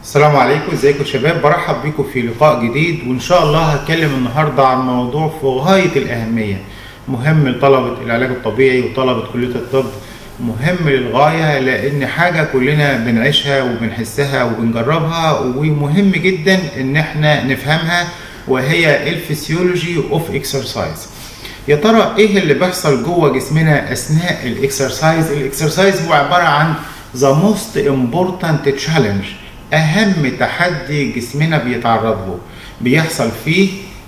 السلام عليكم ازيكم يا شباب برحب بيكم في لقاء جديد وان شاء الله هتكلم النهارده عن موضوع في غايه الاهميه مهم لطلبه العلاج الطبيعي وطلبه كليه الطب مهم للغايه لان حاجه كلنا بنعيشها وبنحسها وبنجربها ومهم جدا ان احنا نفهمها وهي الفسيولوجي اوف اكسرسايز يا ترى ايه اللي بيحصل جوه جسمنا اثناء الاكسرسايز الاكسرسايز هو عباره عن the most important challenge اهم تحدي جسمنا بيتعرض له بيحصل فيه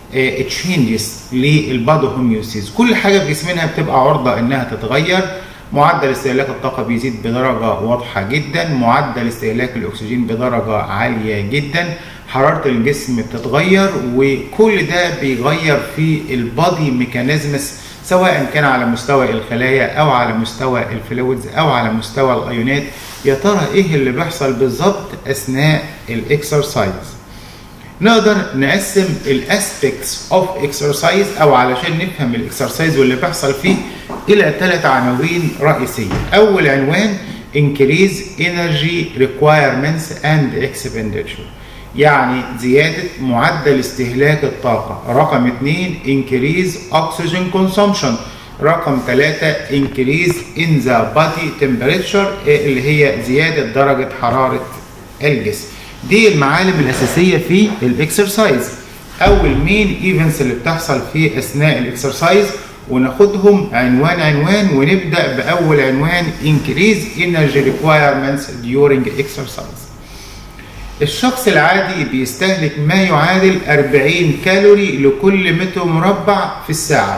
تشينجز للبادو هوميوسيس كل حاجه في جسمنا بتبقى عرضه انها تتغير معدل استهلاك الطاقه بيزيد بدرجه واضحه جدا معدل استهلاك الاكسجين بدرجه عاليه جدا حراره الجسم بتتغير وكل ده بيغير في البادي ميكانيزمز سواء كان على مستوى الخلايا او على مستوى الفلويدز او على مستوى الايونات يا ترى ايه اللي بيحصل بالظبط اثناء الاكسرسايز نقدر نقسم الاسبيكتس اوف اكسرسايز او علشان نفهم الاكسرسايز واللي بيحصل فيه الى ثلاث عناوين رئيسيه اول عنوان increase energy requirements and expenditure يعني زيادة معدل استهلاك الطاقة رقم اثنين increase oxygen consumption رقم ثلاثة increase in the body temperature اللي هي زيادة درجة حرارة الجسم دي المعالم الأساسية في الإكسرسايز أو المين ايفنتس اللي بتحصل في أثناء الإكسرسايز وناخدهم عنوان عنوان ونبدأ بأول عنوان increase energy requirements during exercise الشخص العادي بيستهلك ما يعادل 40 كالوري لكل متر مربع في الساعة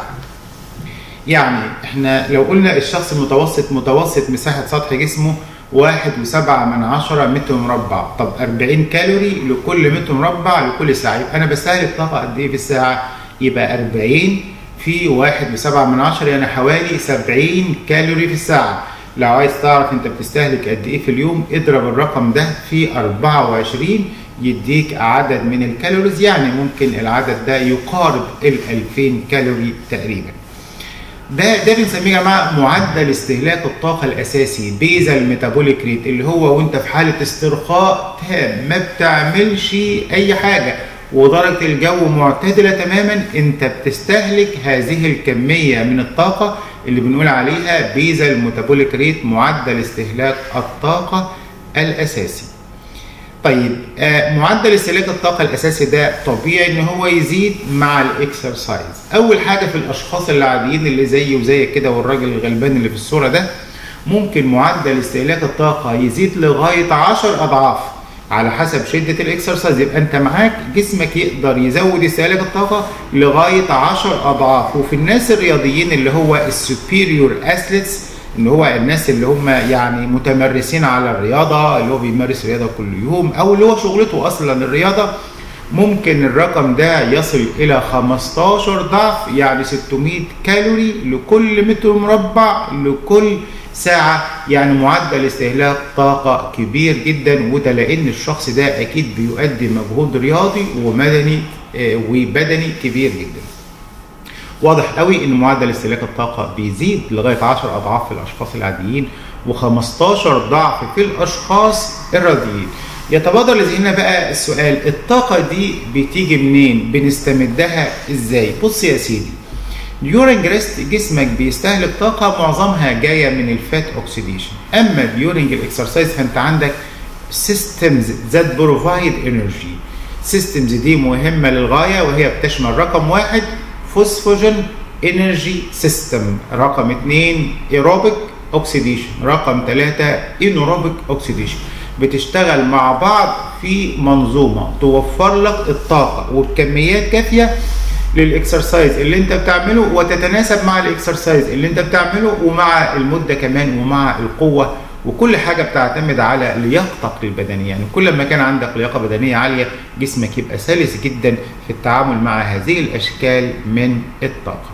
يعني احنا لو قلنا الشخص المتوسط متوسط مساحة سطح جسمه واحد وسبعة من عشرة متر مربع طب 40 كالوري لكل متر مربع لكل ساعة يبقى أنا بستهلك طاقة قد إيه في الساعة؟ يبقى 40 في واحد وسبعة من عشرة يعني حوالي 70 كالوري في الساعة لو عايز تعرف انت بتستهلك قد ايه في اليوم اضرب الرقم ده في 24 يديك عدد من الكالوريز يعني ممكن العدد ده يقارب ال 2000 كالوري تقريبا ده ده بنسميه يا جماعه معدل استهلاك الطاقه الاساسي بيزل ميتابوليك ريت اللي هو وانت في حاله استرخاء تام ما بتعملش اي حاجه ودرجه الجو معتدله تماما انت بتستهلك هذه الكميه من الطاقه اللي بنقول عليها بيزل ميتابوليك ريت معدل استهلاك الطاقه الاساسي طيب آه معدل استهلاك الطاقه الاساسي ده طبيعي ان هو يزيد مع الاكسرسايز اول حاجه في الاشخاص العاديين اللي زيي وزيك كده والراجل الغلبان اللي في الصوره ده ممكن معدل استهلاك الطاقه يزيد لغايه 10 اضعاف على حسب شده الاكسرسايز يبقى انت معاك جسمك يقدر يزود استهلاك الطاقه لغايه 10 اضعاف وفي الناس الرياضيين اللي هو السوبيريور اثليتس اللي هو الناس اللي هم يعني متمرسين على الرياضه اللي هو بيمارس رياضه كل يوم او اللي هو شغلته اصلا الرياضه ممكن الرقم ده يصل الى 15 ضعف يعني 600 كالوري لكل متر مربع لكل ساعة يعني معدل استهلاك طاقة كبير جدا وده لأن الشخص ده أكيد بيؤدي مجهود رياضي ومدني وبدني كبير جدا. واضح قوي ان معدل استهلاك الطاقه بيزيد لغايه 10 اضعاف في الاشخاص العاديين و15 ضعف في الاشخاص الرياضيين. يتبادر لذهننا بقى السؤال الطاقه دي بتيجي منين؟ بنستمدها ازاي؟ بص يا سيدي ديورنج ريست جسمك بيستهلك طاقة معظمها جاية من الفات اوكسيديشن اما ديورنج الاكسرسايز فانت عندك systems that provide energy systems دي مهمة للغاية وهي بتشمل رقم واحد فوسفوجين انرجي سيستم رقم اثنين ايروبيك اوكسيديشن رقم ثلاثة انوروبيك اوكسيديشن بتشتغل مع بعض في منظومة توفر لك الطاقة وبكميات كافية للاكسرسايز اللي انت بتعمله وتتناسب مع الاكسرسايز اللي انت بتعمله ومع المده كمان ومع القوه وكل حاجه بتعتمد على لياقتك البدنيه يعني كل ما كان عندك لياقه بدنيه عاليه جسمك يبقى سلس جدا في التعامل مع هذه الاشكال من الطاقه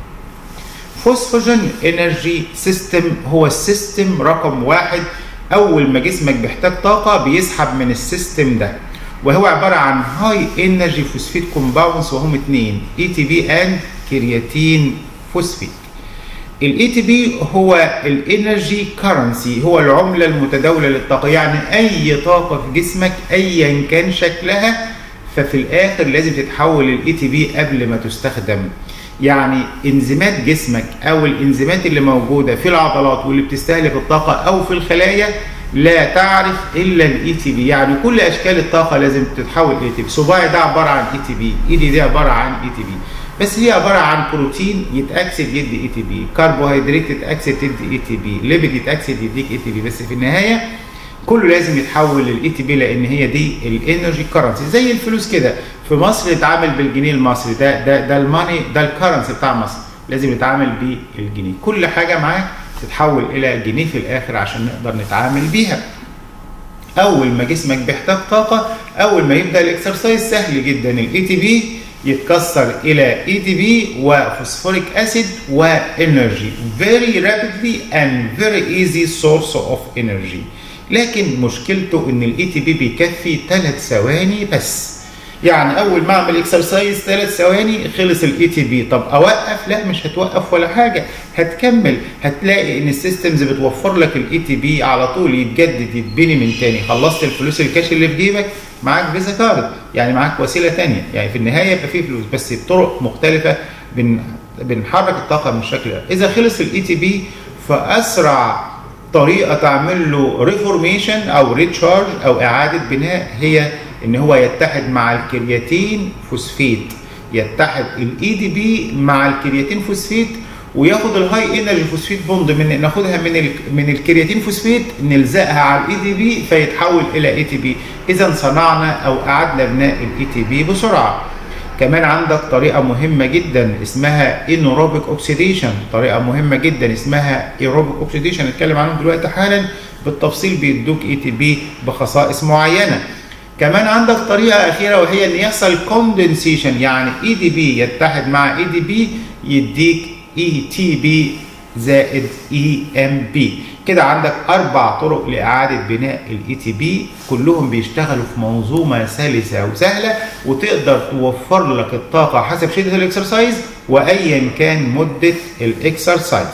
فوسفوجين انرجي سيستم هو السيستم رقم واحد اول ما جسمك بيحتاج طاقه بيسحب من السيستم ده وهو عباره عن هاي انرجي فوسفيت كومباوندز وهم اثنين اي تي بي اند كرياتين فوسفيت الاي تي بي هو الانرجي كرنسي هو العمله المتداوله للطاقه يعني اي طاقه في جسمك ايا كان شكلها ففي الاخر لازم تتحول للاي تي بي قبل ما تستخدم يعني انزيمات جسمك او الانزيمات اللي موجوده في العضلات واللي بتستهلك الطاقه او في الخلايا لا تعرف الا الاي تي بي يعني كل اشكال الطاقه لازم تتحول اي تي بي صباعي ده عباره عن اي تي بي ايدي دي عباره عن اي تي بي بس هي عباره عن بروتين يتاكسد يدي اي تي بي كربوهيدرات يتاكسد تدي اي تي بي ليبيد يتاكسد يديك اي تي بي بس في النهايه كله لازم يتحول للاي تي بي لان هي دي الانرجي كرنسي زي الفلوس كده في مصر يتعامل بالجنيه المصري ده ده ده الماني ده الكرنسي بتاع مصر لازم يتعامل بالجنيه كل حاجه معاك تتحول الى جنيه في الاخر عشان نقدر نتعامل بيها اول ما جسمك بيحتاج طاقه اول ما يبدا الاكسرسايز سهل جدا الاي تي بي يتكسر الى اي تي بي وفوسفوريك اسيد وانرجي very rapidly and very easy source of energy لكن مشكلته ان الاي تي بي بيكفي 3 ثواني بس يعني اول ما اعمل اكسرسايز 3 ثواني خلص الاي تي بي طب اوقف لا مش هتوقف ولا حاجه هتكمل هتلاقي ان السيستمز بتوفر لك الاي تي بي على طول يتجدد يتبني من تاني خلصت الفلوس الكاش اللي في جيبك معاك فيزا كارد يعني معاك وسيله تانية يعني في النهايه يبقى في فلوس بس بطرق مختلفه بن بنحرك الطاقه من الشكل ده اذا خلص الاي تي بي فاسرع طريقه تعمل له ريفورميشن او ريتشارج او اعاده بناء هي ان هو يتحد مع الكرياتين فوسفيت يتحد الاي دي بي مع الكرياتين فوسفيت وياخد الهاي انرجي فوسفيت بوند من ناخدها من ال من الكرياتين فوسفيت نلزقها على الاي دي بي فيتحول الى اي تي بي اذا صنعنا او اعدنا بناء الاي تي بي بسرعه كمان عندك طريقه مهمه جدا اسمها انوروبيك اوكسيديشن طريقه مهمه جدا اسمها ايروبيك اوكسيديشن نتكلم عنهم دلوقتي حالا بالتفصيل بيدوك اي تي بي بخصائص معينه كمان عندك طريقه اخيره وهي ان يحصل كوندنسيشن يعني اي دي بي يتحد مع اي دي بي يديك اي تي بي زائد اي ام بي كده عندك اربع طرق لاعاده بناء الاي تي بي كلهم بيشتغلوا في منظومه سلسه وسهله وتقدر توفر لك الطاقه حسب شده الاكسرسايز وايا كان مده الاكسرسايز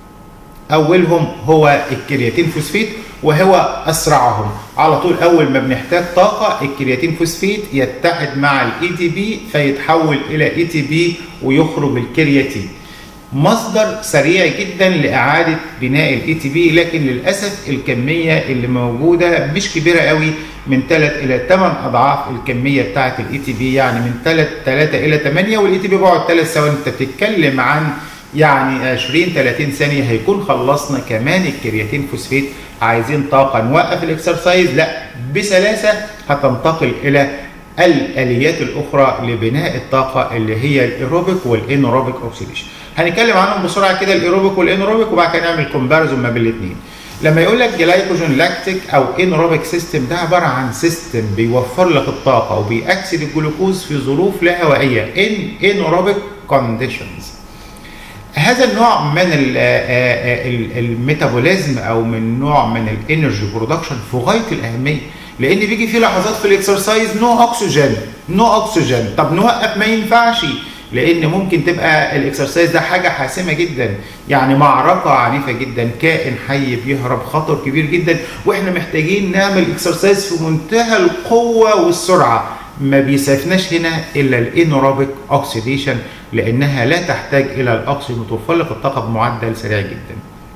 اولهم هو الكرياتين فوسفيت وهو اسرعهم على طول اول ما بنحتاج طاقه الكرياتين فوسفيت يتحد مع الاي تي بي فيتحول الى اي تي بي ويخرج الكرياتين مصدر سريع جدا لاعاده بناء الاي تي بي لكن للاسف الكميه اللي موجوده مش كبيره قوي من 3 الى 8 اضعاف الكميه بتاعه الاي تي بي يعني من 3 3 الى 8 والاي تي بي بيقعد 3 ثواني انت بتتكلم عن يعني 20 30 ثانيه هيكون خلصنا كمان الكرياتين فوسفيت عايزين طاقه نوقف الاكسرسايز لا بسلاسه هتنتقل الى الاليات الاخرى لبناء الطاقه اللي هي الايروبيك والانيروبيك اوكسيديشن هنتكلم عنهم بسرعه كده الايروبيك والانيروبيك وبعد كده نعمل كومباريزون ما بين الاثنين لما يقول لك جلايكوجين لاكتيك او انيروبيك سيستم ده عباره عن سيستم بيوفر لك الطاقه وبيأكسد الجلوكوز في ظروف لا هوائيه ان انيروبيك كونديشنز هذا النوع من الميتابوليزم او من نوع من الانرجي برودكشن في غايه الاهميه لان بيجي في لحظات في الاكسرسايز نو اكسجين نو اكسجين طب نوقف ما ينفعش لان ممكن تبقى الاكسرسايز ده حاجه حاسمه جدا يعني معركه عنيفه جدا كائن حي بيهرب خطر كبير جدا واحنا محتاجين نعمل اكسرسايز في منتهى القوه والسرعه ما بيسعفناش هنا الا الانيروبيك اوكسيديشن لانها لا تحتاج الى الاكسجين وتوفر لك الطاقه بمعدل سريع جدا.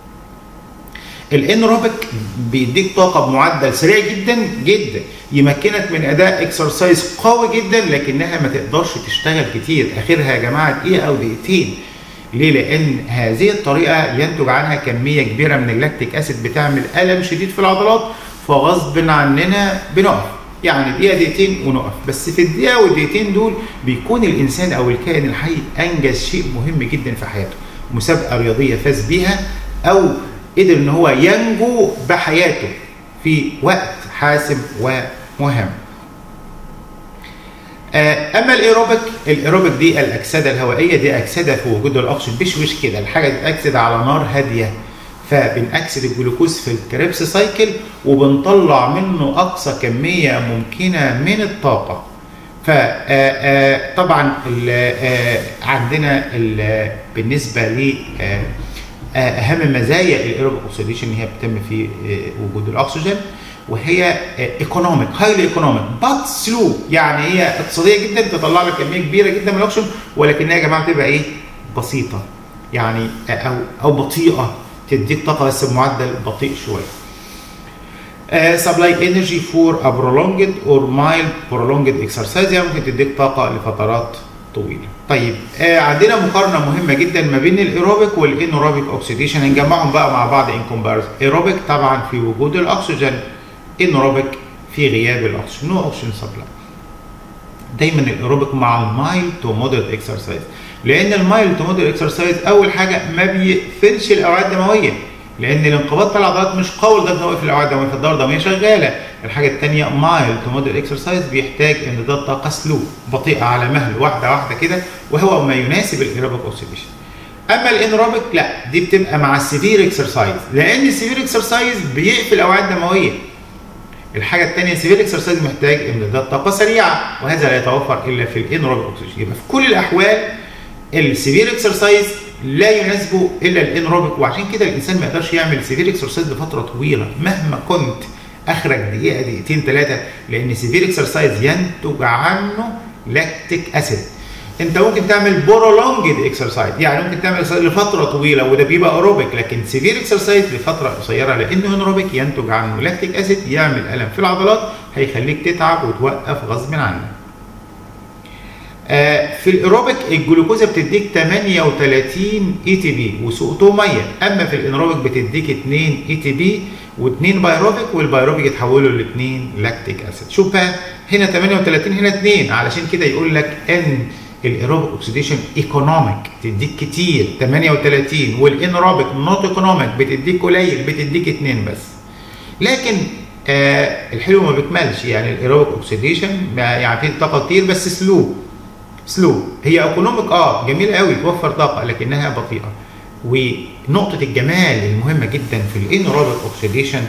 الانيروبيك بيديك طاقه بمعدل سريع جدا جدا يمكنك من اداء اكسرسايز قوي جدا لكنها ما تقدرش تشتغل كتير اخرها يا جماعه دقيقه او دقيقتين. ليه؟ لان هذه الطريقه ينتج عنها كميه كبيره من اللاكتيك اسيد بتعمل الم شديد في العضلات فغصب عننا بنقف. يعني دقيقه دقيقتين ونقف بس في الدقيقه والدقيقتين دول بيكون الانسان او الكائن الحي انجز شيء مهم جدا في حياته مسابقه رياضيه فاز بيها او قدر ان هو ينجو بحياته في وقت حاسم ومهم اما الايروبيك الايروبيك دي الاكسده الهوائيه دي اكسده في وجود الاكسجين بشوش كده الحاجه تتاكسد على نار هاديه فبنأكسد الجلوكوز في الكريبس سايكل وبنطلع منه اقصى كميه ممكنه من الطاقه فطبعا عندنا بالنسبه ل اهم مزايا الايروبيك اوكسيديشن ان هي بتتم في وجود الاكسجين وهي ايكونوميك هايلي ايكونوميك بات سلو يعني هي اقتصاديه جدا تطلع لك كميه كبيره جدا من الاكسجين ولكنها يا جماعه بتبقى ايه بسيطه يعني او او بطيئه تديك طاقه بس بمعدل بطيء شويه سبلاي انرجي فور ا prolonged اور مايلد prolonged اكسرسايز يعني ممكن تديك طاقه لفترات طويله. طيب آه عندنا مقارنه مهمه جدا ما بين الايروبيك والانيروبيك اوكسيديشن هنجمعهم بقى مع بعض ان كومبارز. ايروبيك طبعا في وجود الاكسجين انيروبيك في غياب الاكسجين نو اوكسجين سبلاي. دايما الايروبيك مع المايلد تو مودريت اكسرسايز لان المايلد تو مودريت اكسرسايز اول حاجه ما بيقفلش الاوعيه الدمويه لان الانقباض بتاع العضلات مش قوي لدرجه ان هو يقفل الاوعيه الدمويه فالدوره الدمويه شغاله الحاجه الثانيه مايل تو موديل اكسرسايز بيحتاج امدادات طاقه سلو بطيئه على مهل واحده واحده كده وهو ما يناسب الايروبيك اوكسيديشن اما الانروبيك لا دي بتبقى مع السيفير اكسرسايز لان السيفير اكسرسايز بيقفل الاوعيه الدمويه الحاجه الثانيه سيفير اكسرسايز محتاج امدادات طاقه سريعه وهذا لا يتوفر الا في الانروبيك اوكسيديشن يبقى في كل الاحوال السيفير اكسرسايز لا يناسبه الا الانروبيك وعشان كده الانسان ما يقدرش يعمل سيفير اكسرسايز لفتره طويله مهما كنت اخرج دقيقه دقيقتين ثلاثه لان سيفير اكسرسايز ينتج عنه لاكتيك اسيد انت ممكن تعمل برولونجد اكسرسايز يعني ممكن تعمل لفتره طويله وده بيبقى ايروبيك لكن سيفير اكسرسايز لفتره قصيره لانه انروبيك ينتج عنه لاكتيك اسيد يعمل الم في العضلات هيخليك تتعب وتوقف غصب عنك في الايروبيك الجلوكوزا بتديك 38 اي تي بي وسقطه ميه اما في الانروبيك بتديك 2 اي تي بي و2 بايروبيك والبايروبيك يتحولوا ل 2 لاكتيك اسيد شوف بقى هنا 38 هنا 2 علشان كده يقول لك ان الايروبيك اوكسيديشن ايكونوميك تديك كتير 38 والانروبيك نوت ايكونوميك بتديك قليل بتديك 2 بس لكن آه الحلو ما بيكملش يعني الايروبيك اوكسيديشن يعني فيه طاقه كتير بس سلو سلو هي ايكونوميك اه جميله قوي توفر طاقه لكنها بطيئه ونقطه الجمال المهمه جدا في الانيروبيك اوكسيديشن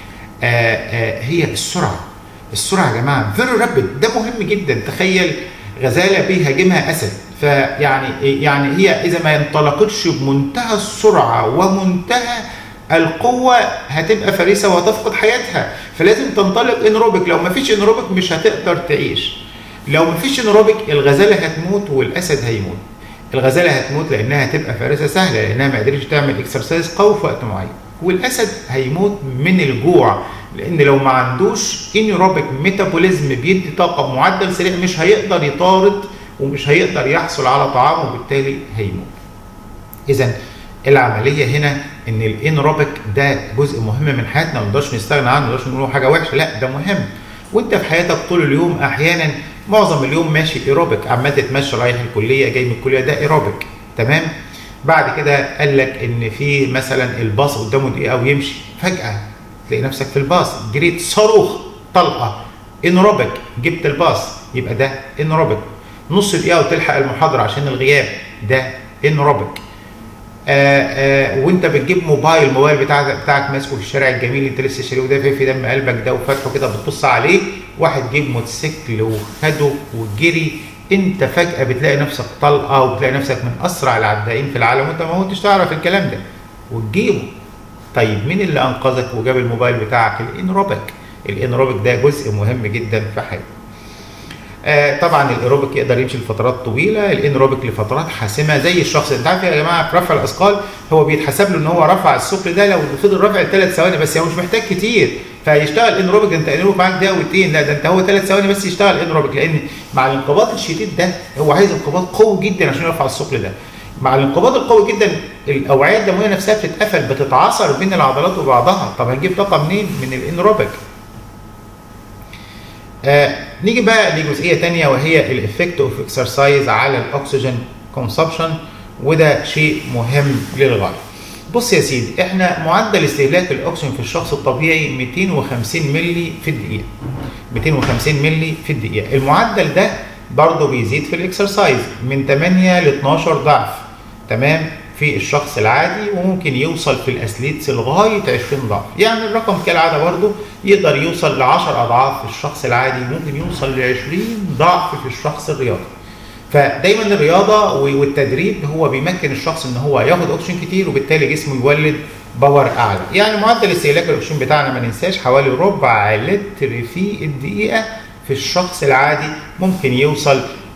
هي السرعه السرعه يا جماعه فيري رابيد ده مهم جدا تخيل غزاله بيهاجمها اسد فيعني يعني هي اذا ما انطلقتش بمنتهى السرعه ومنتهى القوة هتبقى فريسة وهتفقد حياتها فلازم تنطلق انروبيك لو ما فيش انروبيك مش هتقدر تعيش لو ما فيش انروبيك الغزاله هتموت والاسد هيموت الغزاله هتموت لانها هتبقى فارسه سهله لانها ما قدرتش تعمل اكسرسايز قوي في وقت معين والاسد هيموت من الجوع لان لو ما عندوش انيروبيك ميتابوليزم بيدي طاقه بمعدل سريع مش هيقدر يطارد ومش هيقدر يحصل على طعام وبالتالي هيموت اذا العمليه هنا ان الانروبيك ده جزء مهم من حياتنا ما نقدرش نستغنى عنه ما نقدرش نقول حاجه وحشه لا ده مهم وانت في حياتك طول اليوم احيانا معظم اليوم ماشي ايروبيك عمال تتمشى رايح الكليه جاي من الكليه ده ايروبيك تمام بعد كده قال لك ان في مثلا الباص قدامه دقيقه ويمشي فجاه تلاقي نفسك في الباص جريت صاروخ طلقه انروبيك جبت الباص يبقى ده انروبيك نص دقيقه وتلحق المحاضره عشان الغياب ده انروبيك آآ آآ وانت بتجيب موبايل الموبايل بتاعك بتاعك ماسكه في الشارع الجميل اللي انت لسه شاريه وده في دم قلبك ده وفاتحه كده بتبص عليه واحد جيب موتوسيكل وخده وجري انت فجاه بتلاقي نفسك طلقه وبتلاقي نفسك من اسرع العدائين في العالم وانت ما كنتش تعرف الكلام ده وتجيبه طيب مين اللي انقذك وجاب الموبايل بتاعك الانروبيك الانروبيك ده جزء مهم جدا في حياتك آه طبعا الايروبيك يقدر يمشي لفترات طويله الانروبيك لفترات حاسمه زي الشخص انت عارف يا جماعه في رفع الاثقال هو بيتحسب له ان هو رفع الثقل ده لو فضل رافع ثلاث ثواني بس هو مش محتاج كتير فيشتغل انروبيك انت انروبيك معاك دقيقتين لا ده انت هو ثلاث ثواني بس يشتغل انروبيك لان مع الانقباض الشديد ده هو عايز انقباض قوي جدا عشان يرفع الثقل ده مع الانقباض القوي جدا الاوعيه الدمويه نفسها بتتقفل بتتعاصر بين العضلات وبعضها طب هنجيب طاقه منين من الانروبيك آه نيجي بقى لجزئيه ثانيه وهي الافكت اوف اكسرسايز على الاكسجين كونسبشن وده شيء مهم للغايه. بص يا سيدي احنا معدل استهلاك الاكسجين في الشخص الطبيعي 250 مللي في الدقيقه. 250 مللي في الدقيقه، المعدل ده برضه بيزيد في الاكسرسايز من 8 ل 12 ضعف تمام في الشخص العادي وممكن يوصل في الاثليتس لغايه 20 ضعف يعني الرقم كالعاده برضه يقدر يوصل ل 10 اضعاف في الشخص العادي ممكن يوصل ل 20 ضعف في الشخص الرياضي فدايما الرياضه والتدريب هو بيمكن الشخص ان هو ياخد اكسجين كتير وبالتالي جسمه يولد باور اعلى يعني معدل استهلاك الاكسجين بتاعنا ما ننساش حوالي ربع لتر في الدقيقه في الشخص العادي ممكن يوصل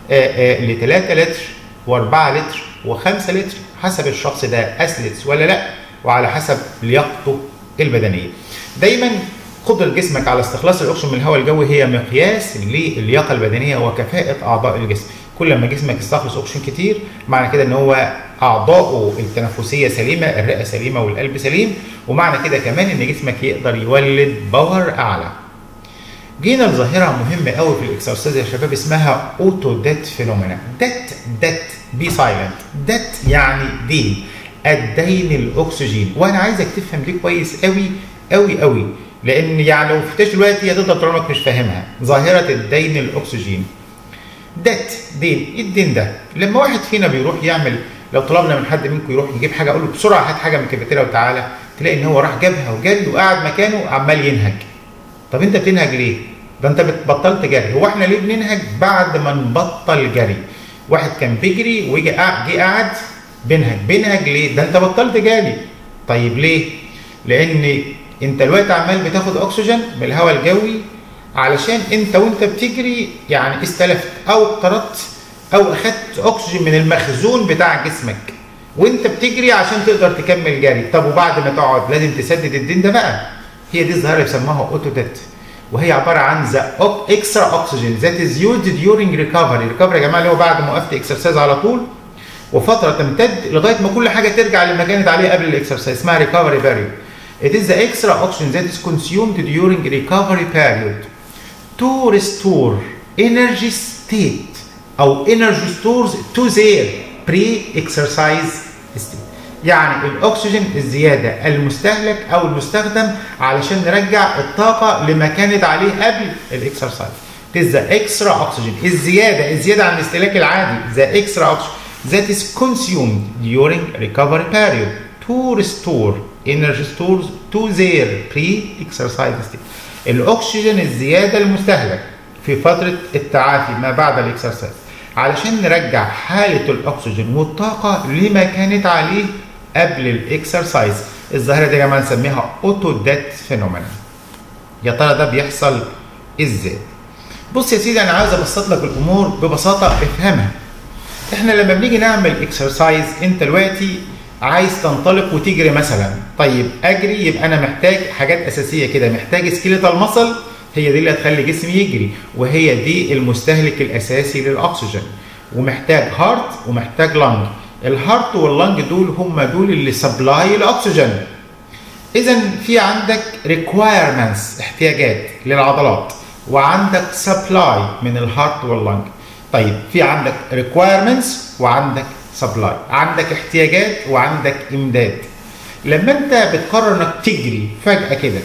ل 3 لتر و4 لتر و5 لتر حسب الشخص ده اثليتس ولا لا وعلى حسب لياقته البدنيه دايما قدرة جسمك على استخلاص الأكسجين من الهواء الجوي هي مقياس للياقة البدنية وكفاءة أعضاء الجسم كل ما جسمك يستخلص أكسجين كتير معنى كده إن هو أعضائه التنفسية سليمة الرئة سليمة والقلب سليم ومعنى كده كمان إن جسمك يقدر يولد باور أعلى جينا لظاهرة مهمة قوي في الاكسرسايز يا شباب اسمها اوتو ديت فينومينا ديت ديت بي سايلنت ديت يعني دين الدين الاكسجين وانا عايزك تفهم دي كويس قوي قوي قوي لان يعني لو فتش دلوقتي هتفضل طول عمرك مش فاهمها ظاهره الدين الاكسجين ديت دين ايه الدين ده لما واحد فينا بيروح يعمل لو طلبنا من حد منكم يروح يجيب حاجه اقول له بسرعه هات حاجه من الكافيتيريا وتعالى تلاقي ان هو راح جابها وجري وقعد مكانه عمال ينهج طب انت بتنهج ليه ده انت بطلت جري هو احنا ليه بننهج بعد ما نبطل جري واحد كان بيجري وجي جه قعد بينهج بينهج ليه ده انت بطلت جري طيب ليه لان انت دلوقتي عمال بتاخد اكسجين من الهواء الجوي علشان انت وانت بتجري يعني استلفت او اقترضت او اخدت اكسجين من المخزون بتاع جسمك وانت بتجري عشان تقدر تكمل جري طب وبعد ما تقعد لازم تسدد الدين ده بقى هي دي الظاهره اللي بيسموها اوتوديت وهي عباره عن ذا اكسترا اوكسجين ذات از يوزد ديورنج ريكفري ريكفري يا جماعه اللي هو بعد ما وقفت اكسرسايز على طول وفتره تمتد لغايه ما كل حاجه ترجع لما كانت عليه قبل الاكسرسايز اسمها ريكفري بيريود It is the extra oxygen that is consumed during recovery period to restore energy state أو energy stores to their pre-exercise state. يعني الأكسجين الزيادة المستهلك أو المستخدم علشان نرجع الطاقة لما كانت عليه قبل الإكسرسايز. It is the extra oxygen الزيادة الزيادة عن الاستهلاك العادي the extra oxygen that is consumed during recovery period to restore energy stores to their pre-exercise state. الأكسجين الزيادة المستهلك في فترة التعافي ما بعد الإكسرسايز علشان نرجع حالة الأكسجين والطاقة لما كانت عليه قبل الإكسرسايز. الظاهرة دي يا جماعة نسميها أوتو ديت فينومينا. يا ترى ده بيحصل إزاي؟ بص يا سيدي أنا عاوز أبسط لك الأمور ببساطة افهمها. إحنا لما بنيجي نعمل إكسرسايز أنت دلوقتي عايز تنطلق وتجري مثلا طيب اجري يبقى انا محتاج حاجات اساسيه كده محتاج سكيليتال مصل هي دي اللي هتخلي جسمي يجري وهي دي المستهلك الاساسي للاكسجين ومحتاج هارت ومحتاج لنج الهارت واللنج دول هم دول اللي سبلاي الاكسجين اذا في عندك ريكوايرمنتس احتياجات للعضلات وعندك سبلاي من الهارت واللنج طيب في عندك ريكوايرمنتس وعندك سبلاي عندك احتياجات وعندك امداد لما انت بتقرر انك تجري فجاه كده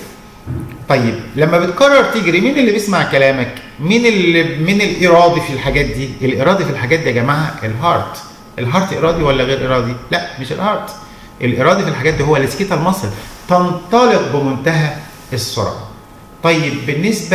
طيب لما بتقرر تجري مين اللي بيسمع كلامك مين اللي مين الارادي في الحاجات دي الارادي في الحاجات دي يا جماعه الهارت الهارت ارادي ولا غير ارادي لا مش الهارت الارادي في الحاجات دي هو السكيتال مصل تنطلق بمنتهى السرعه طيب بالنسبه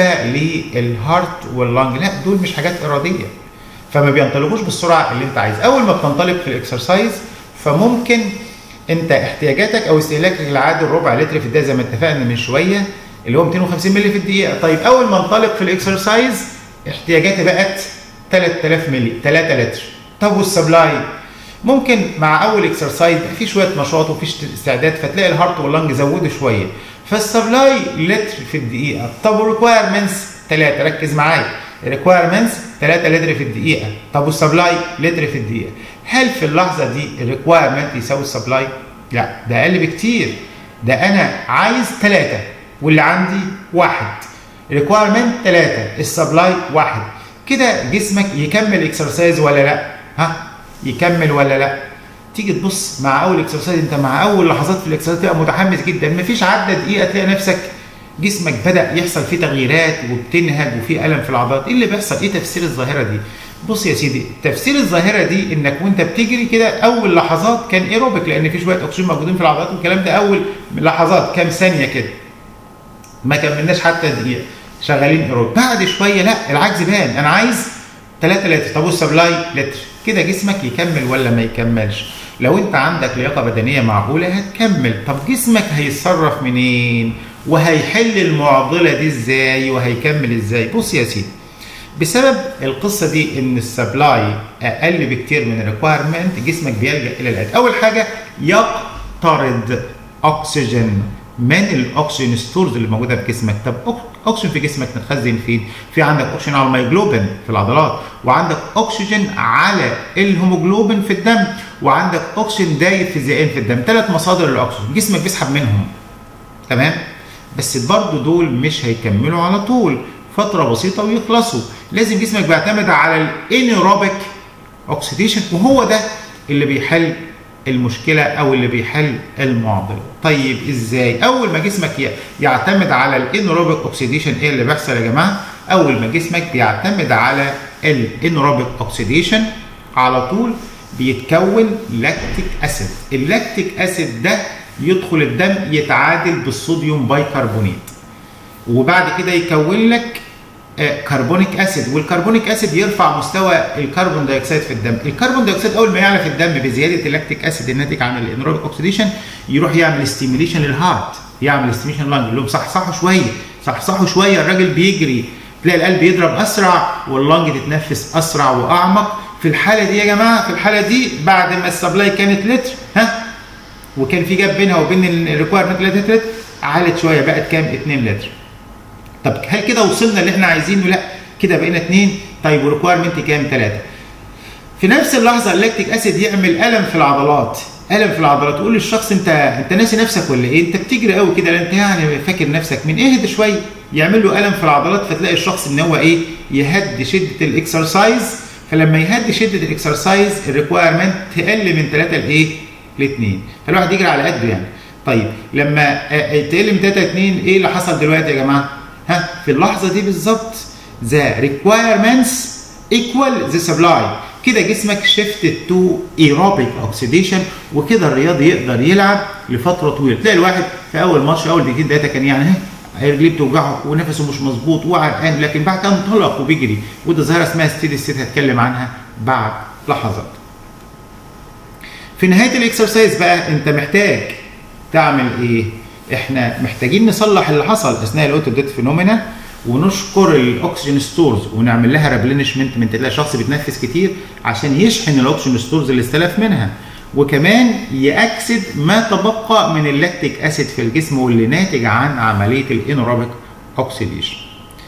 للهارت واللنج لا دول مش حاجات اراديه فما بينطلقوش بالسرعه اللي انت عايز اول ما بتنطلق في الاكسرسايز فممكن انت احتياجاتك او استهلاكك العادي الربع لتر في الدقيقه زي ما اتفقنا من شويه اللي هو 250 مللي في الدقيقه طيب اول ما انطلق في الاكسرسايز احتياجاتي بقت 3000 مللي 3 لتر طب والسبلاي ممكن مع اول اكسرسايز في شويه نشاط وفي استعداد فتلاقي الهارت واللنج زودوا شويه فالسبلاي لتر في الدقيقه طب والريكوايرمنتس 3 ركز معايا الريكوايرمنتس 3 لتر في الدقيقة، طب والسبلاي لتر في الدقيقة. هل في اللحظة دي الريكوايرمنت يساوي السبلاي؟ لا ده أقل بكتير. ده أنا عايز 3 واللي عندي واحد. الريكوايرمنت 3 السبلاي واحد. كده جسمك يكمل اكسرسايز ولا لا؟ ها؟ يكمل ولا لا؟ تيجي تبص مع اول اكسرسايز انت مع اول لحظات في الاكسرسايز تبقى متحمس جدا مفيش عدى دقيقه تلاقي نفسك جسمك بدا يحصل فيه تغييرات وبتنهج وفي الم في العضلات ايه اللي بيحصل ايه تفسير الظاهره دي بص يا سيدي تفسير الظاهره دي انك وانت بتجري كده اول لحظات كان ايروبيك لان في شويه اكسجين موجودين في العضلات والكلام ده اول لحظات كام ثانيه كده ما كملناش حتى دقيقه شغالين ايروبيك بعد شويه لا العكس بان انا عايز 3 لتر طب والسبلاي لتر كده جسمك يكمل ولا ما يكملش لو انت عندك لياقه بدنيه معقوله هتكمل طب جسمك هيتصرف منين وهيحل المعضله دي ازاي وهيكمل ازاي بص يا سيدي بسبب القصه دي ان السبلاي اقل بكتير من الريكوايرمنت جسمك بيلجا الى الاتي اول حاجه يقترض اكسجين من الاكسجين ستورز اللي موجوده في جسمك طب اكسجين في جسمك متخزن فين في عندك اكسجين على الميجلوبين في العضلات وعندك اكسجين على الهيموجلوبين في الدم وعندك اكسجين دايب في الذئين في الدم ثلاث مصادر للاكسجين جسمك بيسحب منهم تمام بس برضه دول مش هيكملوا على طول فتره بسيطه ويخلصوا لازم جسمك بيعتمد على الانيروبيك اوكسيديشن وهو ده اللي بيحل المشكله او اللي بيحل المعضله طيب ازاي اول ما جسمك يعتمد على الانيروبيك اوكسيديشن ايه اللي بيحصل يا جماعه اول ما جسمك بيعتمد على الانيروبيك اوكسيديشن على طول بيتكون لاكتيك اسيد اللاكتيك اسيد ده يدخل الدم يتعادل بالصوديوم بايكربونات وبعد كده يكون لك كربونيك اسيد والكربونيك اسيد يرفع مستوى الكربون دايوكسيد في الدم الكربون دايوكسيد اول ما يعلى في الدم بزياده اللاكتيك اسيد الناتج عن الانيروبيك اوكسيديشن يروح يعمل ستيميليشن للهارت يعمل ستيميليشن لللنج يقول لهم صحصحوا شويه صحصحوا شويه الراجل بيجري تلاقي القلب يضرب اسرع واللنج تتنفس اسرع واعمق في الحاله دي يا جماعه في الحاله دي بعد ما السبلاي كانت لتر ها وكان في جاب بينها وبين الريكوايرمنت لتر عالت شويه بقت كام 2 لتر طب هل كده وصلنا اللي احنا عايزينه لا كده بقينا 2 طيب وريكوايرمنت كام 3 في نفس اللحظه اللاكتيك اسيد يعمل الم في العضلات الم في العضلات تقول للشخص انت انت ناسي نفسك ولا ايه انت بتجري قوي كده انت يعني فاكر نفسك من اهدى شويه يعمل له الم في العضلات فتلاقي الشخص ان هو ايه يهد شده الاكسرسايز فلما يهد شده الاكسرسايز الريكوايرمنت تقل من 3 لايه ل 2 فالواحد يجري على قده يعني طيب لما تقل من 3 ل 2 ايه اللي حصل دلوقتي يا جماعه ها في اللحظه دي بالظبط the requirements equal the supply كده جسمك شيفتد تو ايروبيك اوكسيديشن وكده الرياضي يقدر يلعب لفتره طويله تلاقي الواحد في اول ماتش اول دقيقتين ثلاثه كان يعني رجليه بتوجعه ونفسه مش مظبوط وعرقان لكن بعد كده انطلق وبيجري وده ظاهره اسمها ستيدي ستيت هتكلم عنها بعد لحظات. في نهايه الاكسرسايز بقى انت محتاج تعمل ايه؟ احنا محتاجين نصلح اللي حصل اثناء الاوتوديت فينومينا ونشكر الاكسجين ستورز ونعمل لها ريبلينشمنت من تلاقي شخص بيتنفس كتير عشان يشحن الاكسجين ستورز اللي استلف منها وكمان يأكسد ما تبقى من اللاكتيك اسيد في الجسم واللي ناتج عن عمليه الانيروبيك اوكسيديشن.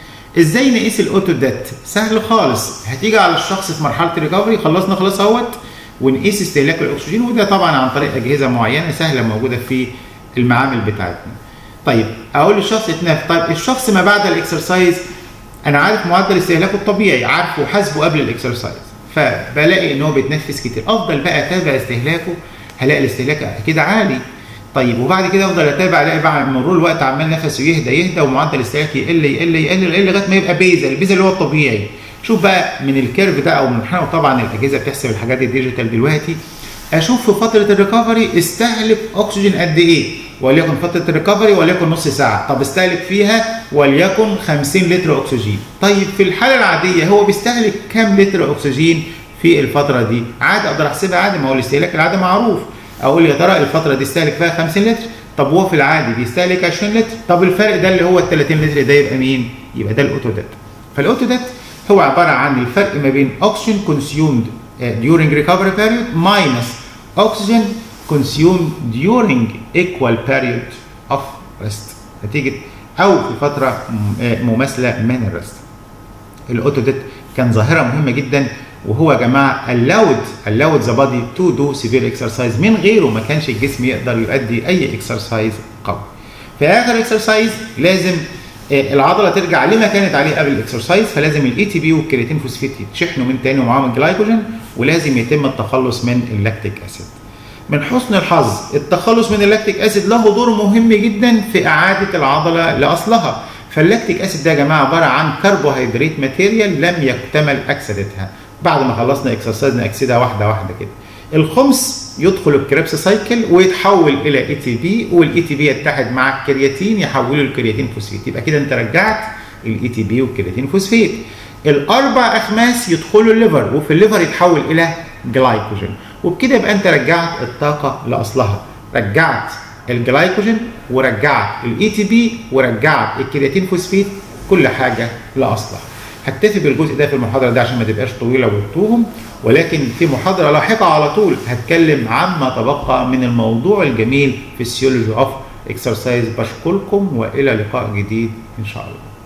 ازاي نقيس الاوتوديت؟ سهل خالص هتيجي على الشخص في مرحله الريكفري خلصنا خلاص اهوت ونقيس استهلاك الاكسجين وده طبعا عن طريق اجهزه معينه سهله موجوده في المعامل بتاعتنا. طيب اقول للشخص يتنفس طيب الشخص ما بعد الاكسرسايز انا عارف معدل استهلاكه الطبيعي عارفه وحاسبه قبل الاكسرسايز فبلاقي ان هو بيتنفس كتير افضل بقى اتابع استهلاكه هلاقي الاستهلاك اكيد عالي طيب وبعد كده افضل اتابع الاقي بعد مرور الوقت عمال نفسه يهدى يهدى ومعدل الاستهلاك يقل يقل يقل يقل لغايه ما يبقى بيزل البيزل اللي هو الطبيعي شوف بقى من الكيرف ده او من طبعا الاجهزه بتحسب الحاجات الديجيتال دلوقتي اشوف في فتره الريكفري استهلك اكسجين قد ايه وليكن فتره الريكفري وليكن نص ساعه طب استهلك فيها وليكن 50 لتر اكسجين طيب في الحاله العاديه هو بيستهلك كام لتر اكسجين في الفتره دي عادي اقدر احسبها عادي ما هو الاستهلاك العادي معروف اقول يا ترى الفتره دي استهلك فيها 50 لتر طب هو في العادي بيستهلك 20 لتر طب الفرق ده اللي هو ال 30 لتر ده يبقى مين يبقى ده الاوتودات فالاوتودات هو عباره عن الفرق ما بين اوكسجين كونسيومد during recovery period minus oxygen consumed during equal period of rest نتيجة أو في فترة مماثلة من الرست. الأوتوديت كان ظاهرة مهمة جدا وهو يا جماعة allowed allowed the body to do severe exercise من غيره ما كانش الجسم يقدر يؤدي أي اكسرسايز قوي. في آخر اكسرسايز لازم العضله ترجع لما كانت عليه قبل الاكسرسايز فلازم الاي تي بي والكرياتين فوسفيت يتشحنوا من تاني ومعاهم الجلايكوجين ولازم يتم التخلص من اللاكتيك اسيد. من حسن الحظ التخلص من اللاكتيك اسيد له دور مهم جدا في اعاده العضله لاصلها فاللاكتيك اسيد ده يا جماعه عباره عن كربوهيدرات ماتيريال لم يكتمل اكسدتها بعد ما خلصنا اكسرسايز ناكسدها واحده واحده كده الخمس يدخل الكريبس سايكل ويتحول الى اي تي بي والاي تي بي يتحد مع الكرياتين يحوله الكرياتين فوسفيت يبقى كده انت رجعت الاي تي بي والكرياتين فوسفيت الاربع اخماس يدخلوا الليفر وفي الليفر يتحول الى جلايكوجين وبكده يبقى انت رجعت الطاقه لاصلها رجعت الجلايكوجين ورجعت الاي تي بي ورجعت الكرياتين فوسفيت كل حاجه لاصلها هكتفي بالجزء ده في المحاضره ده عشان ما تبقاش طويله وتوهم ولكن في محاضره لاحقه على طول هتكلم عما تبقى من الموضوع الجميل فيسيولوجي اوف اكسرسايز بشكركم والى لقاء جديد ان شاء الله